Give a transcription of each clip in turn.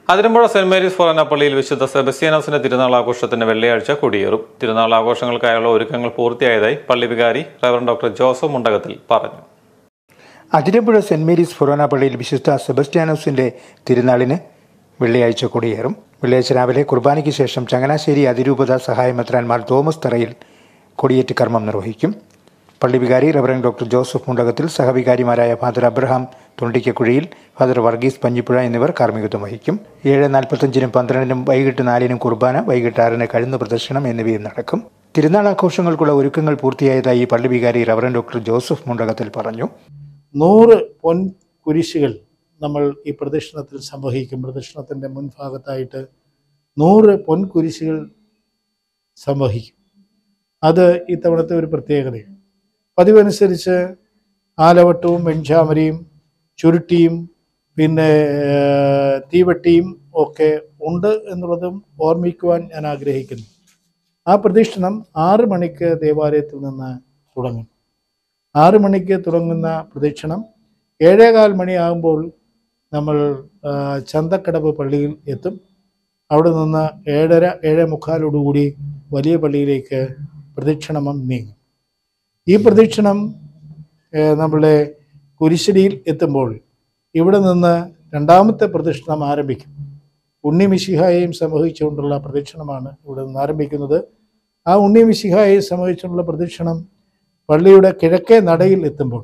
Athirampuzha saint Mary's ഫൊറോന പള്ളിയിൽ വിശുദ്ധ സെബസ്ത്യാനോസിന്റെ തിരുനാൾ ആഘോഷത്തിന് വെള്ളിയാഴ്ച കൊടിയേറും തിരുനാൾ ആഘോഷങ്ങൾക്കായുള്ള ഒരുക്കങ്ങൾ പൂർത്തിയായതായി പള്ളി വികാരി റവറൻ ഡോക്ടർ ജോസഫ് മുണ്ടകത്തിൽ പറഞ്ഞു അതിരമ്പുഴ സെന്റ് മേരീസ് ഫൊറോന പള്ളിയിൽ വിശുദ്ധ സെബസ്റ്റ്യാനോസിന്റെ തിരുനാളിന് വെള്ളിയാഴ്ച കൊടിയേറും വെള്ളിയാഴ്ച രാവിലെ കുർബാനയ്ക്ക് ശേഷം ചങ്ങനാശ്ശേരി അതിരൂപത സഹായമെത്രാൻമാർ തോമസ് തറയിൽ കൊടിയേറ്റ് കർമ്മം നിർവഹിക്കും പള്ളി വികാരി റവറൻ ഡോക്ടർ ജോസഫ് മുണ്ടകത്തിൽ സഹവികാരിമാരായ ഫാദർ അബ്രഹാം തൊണ്ടിക്കക്കുഴിയിൽ ഫാദർ വർഗീസ് പഞ്ഞിപ്പുഴ എന്നിവർ കാർമ്മികത്വം വഹിക്കും ഏഴ് നാൽപ്പത്തഞ്ചിനും പന്ത്രണ്ടിനും വൈകിട്ട് നാലിനും കുർബാന വൈകിട്ട് ആറിന് കഴുന്ന് പ്രദർശനം എന്നിവയും നടക്കും തിരുനാൾ ആഘോഷങ്ങൾക്കുള്ള ഒരുക്കങ്ങൾ പൂർത്തിയായതായി പള്ളി വികാരി റവറൻ ഡോക്ടർ ജോസഫ് മുണ്ടകത്തിൽ പറഞ്ഞു നൂറ് പൊൻ കുരിശുകൾ നമ്മൾ ഈ പ്രദക്ഷിണത്തിൽ സംവഹിക്കും പ്രദക്ഷിണത്തിൻ്റെ മുൻഭാഗത്തായിട്ട് നൂറ് പൊൻ കുരിശുകൾ സംവഹിക്കും അത് ഇത്തവണത്തെ ഒരു പ്രത്യേകതയാണ് പതിവനുസരിച്ച് ആലവട്ടവും വെഞ്ചാമരയും ചുരുട്ടിയും പിന്നെ ഏർ, തീവട്ടിയും ഒക്കെ ഉണ്ട് എന്നുള്ളതും ഓർമ്മിക്കുവാൻ ഞാൻ ആഗ്രഹിക്കുന്നു ആ പ്രദക്ഷിണം ആറ് മണിക്ക് ദേവാലയത്തിൽ നിന്ന് തുടങ്ങും ആറ് മണിക്ക് തുടങ്ങുന്ന പ്രദക്ഷിണം ഏഴേകാൽ മണിയാകുമ്പോൾ നമ്മൾ ആ, ചന്തക്കടവ് പള്ളിയിൽ എത്തും അവിടെ നിന്ന് ഏഴര ഏഴേ മുക്കാലോടുകൂടി വലിയ പള്ളിയിലേക്ക് പ്രദക്ഷിണം നീങ്ങും ഈ പ്രദക്ഷിണം ഏ, നമ്മളുടെ കുരിശടിയിൽ എത്തുമ്പോൾ ഇവിടെ നിന്ന് രണ്ടാമത്തെ പ്രദക്ഷിണം ആരംഭിക്കും ഉണ്ണി മിശിഹായെയും സംവഹിച്ചുകൊണ്ടുള്ള പ്രദക്ഷിണമാണ് ഇവിടെ നിന്ന് ആരംഭിക്കുന്നത് ആ ഉണ്ണി മിശിഹായെയും സംവഹിച്ചുകൊണ്ടുള്ള പ്രദക്ഷിണം പള്ളിയുടെ കിഴക്കേ നടയിൽ എത്തുമ്പോൾ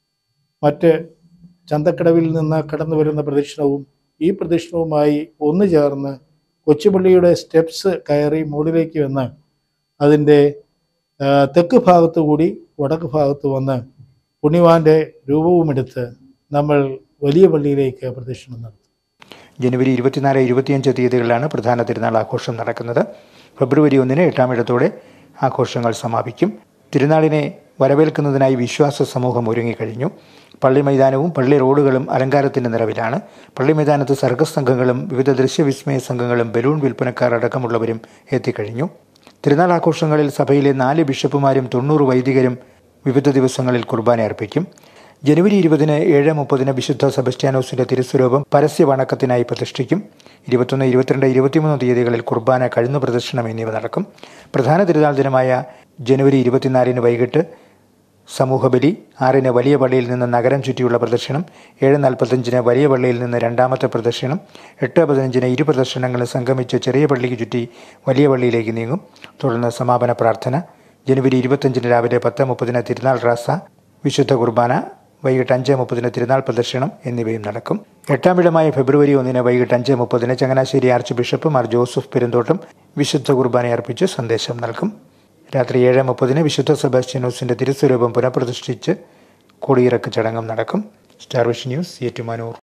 മറ്റ് ചന്തക്കടവിൽ നിന്ന് കടന്നു വരുന്ന പ്രദക്ഷിണവും ഈ പ്രദക്ഷിണവുമായി ഒന്നു ചേർന്ന് കൊച്ചുപള്ളിയുടെ സ്റ്റെപ്സ് കയറി മുകളിലേക്ക് വന്ന് അതിൻ്റെ ആ, തെക്ക് ഭാഗത്തു കൂടി വടക്ക് ഭാഗത്ത് വന്ന് പുണ്യവാന്റെ രൂപവുമെടുത്ത് നമ്മൾ വലിയ പള്ളിയിലേക്ക് പ്രദക്ഷിണം നടത്തും ജനുവരി ഇരുപത്തിനാല് ഇരുപത്തിയഞ്ച് തീയതികളിലാണ് പ്രധാന തിരുനാൾ ആഘോഷം നടക്കുന്നത് ഫെബ്രുവരി ഒന്നിന് എട്ടാമിടത്തോടെ ആഘോഷങ്ങൾ സമാപിക്കും തിരുനാളിനെ വരവേൽക്കുന്നതിനായി വിശ്വാസ സമൂഹം ഒരുങ്ങിക്കഴിഞ്ഞു പള്ളി മൈതാനവും പള്ളി റോഡുകളും അലങ്കാരത്തിന്റെ നിറവിലാണ് പള്ളി മൈതാനത്ത് സർക്കസ് സംഘങ്ങളും വിവിധ ദൃശ്യവിസ്മയ സംഘങ്ങളും ബലൂൺ വിൽപ്പനക്കാർ അടക്കമുള്ളവരും എത്തിക്കഴിഞ്ഞു തിരുനാൾ ആഘോഷങ്ങളിൽ സഭയിലെ നാല് ബിഷപ്പുമാരും തൊണ്ണൂറ് വൈദികരും വിവിധ ദിവസങ്ങളിൽ കുർബാന അർപ്പിക്കും ജനുവരി ഇരുപതിന് ഏഴ് മുപ്പതിന് വിശുദ്ധ സെബസ്റ്റ്യാനോസിന്റെ തിരുസ്വരൂപം പരസ്യ വണക്കത്തിനായി പ്രതിഷ്ഠിക്കും ഇരുപത്തൊന്ന് ഇരുപത്തിരണ്ട് ഇരുപത്തിമൂന്ന് തീയതികളിൽ കുർബാന കഴുന്നു പ്രദർശനം എന്നിവ നടക്കും പ്രധാന തിരുനാൾ ദിനമായ ജനുവരി ഇരുപത്തിനാലിന് വൈകിട്ട് സമൂഹബലി ആറിന് വലിയ പള്ളിയിൽ നിന്ന് നഗരം ചുറ്റിയുള്ള പ്രദർശനം ഏഴ് നാൽപ്പത്തഞ്ചിന് വലിയ പള്ളിയിൽ നിന്ന് രണ്ടാമത്തെ പ്രദർശനം എട്ട് പതിനഞ്ചിന് ഇരു പ്രദർശനങ്ങളും സംഗമിച്ച് ചെറിയ പള്ളിക്ക് ചുറ്റി വലിയ പള്ളിയിലേക്ക് നീങ്ങും തുടർന്ന് സമാപന പ്രാർത്ഥന ജനുവരി ഇരുപത്തഞ്ചിന് രാവിലെ പത്ത് മുപ്പതിന് തിരുനാൾ റാസ വിശുദ്ധ കുർബാന വൈകിട്ട് അഞ്ച് മുപ്പതിന് തിരുനാൾ പ്രദർശനം എന്നിവയും നടക്കും എട്ടാം ഇടമായ ഫെബ്രുവരി ഒന്നിന് വൈകിട്ട് അഞ്ച് മുപ്പതിന് ചങ്ങനാശ്ശേരി ആർച്ച് ബിഷപ്പ് മാർ ജോസഫ് പെരുന്തോട്ടം വിശുദ്ധ കുർബാന അർപ്പിച്ച് സന്ദേശം നൽകും രാത്രി ഏഴ് മുപ്പതിന് വിശുദ്ധ സെബാസ്റ്റ്യനോസിന്റെ തിരുസ്വരൂപം പുനഃപ്രതിഷ്ഠിച്ച് കൊടിയിറക്ക് ചടങ്ങും നടക്കും സ്റ്റാർ വിഷൻ ന്യൂസ് ഏറ്റുമാനൂർ